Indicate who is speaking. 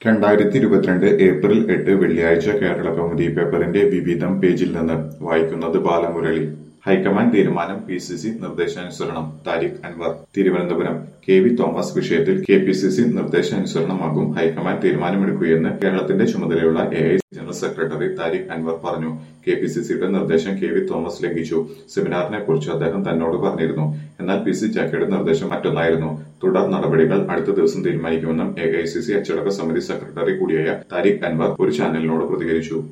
Speaker 1: രണ്ടായിരത്തി ഇരുപത്തിരണ്ട് ഏപ്രിൽ എട്ട് വെള്ളിയാഴ്ച കേരള കൗമുദി പേപ്പറിന്റെ വിവിധം പേജിൽ നിന്ന് വായിക്കുന്നത് ബാലമുരളി ഹൈക്കമാൻഡ് തീരുമാനം പി സി സി നിർദ്ദേശാനുസരണം താരിഖ് അൻവർ തിരുവനന്തപുരം കെ വി തോമസ് വിഷയത്തിൽ കെ പി സി സി നിർദ്ദേശാനുസരണമാകും ഹൈക്കമാൻഡ് തീരുമാനമെടുക്കുകയെന്ന് കേരളത്തിന്റെ ചുമതലയുള്ള A I general secretary Tariq Anwar പറഞ്ഞു കെ പി സി സിയുടെ നിർദ്ദേശം കെ വി തോമസ് ലംഘിച്ചു സെമിനാറിനെ കുറിച്ച് അദ്ദേഹം തന്നോട് പറഞ്ഞിരുന്നു എന്നാൽ പി സി ജാക്കയുടെ നിർദ്ദേശം മറ്റൊന്നായിരുന്നു തുടർ നടപടികൾ അടുത്ത ദിവസം തീരുമാനിക്കുമെന്നും എ ഐ സി സി അച്ചടക്ക സമിതി സെക്രട്ടറി കൂടിയായ താരിഖ് അൻവർ ഒരു ചാനലിനോട് പ്രതികരിച്ചു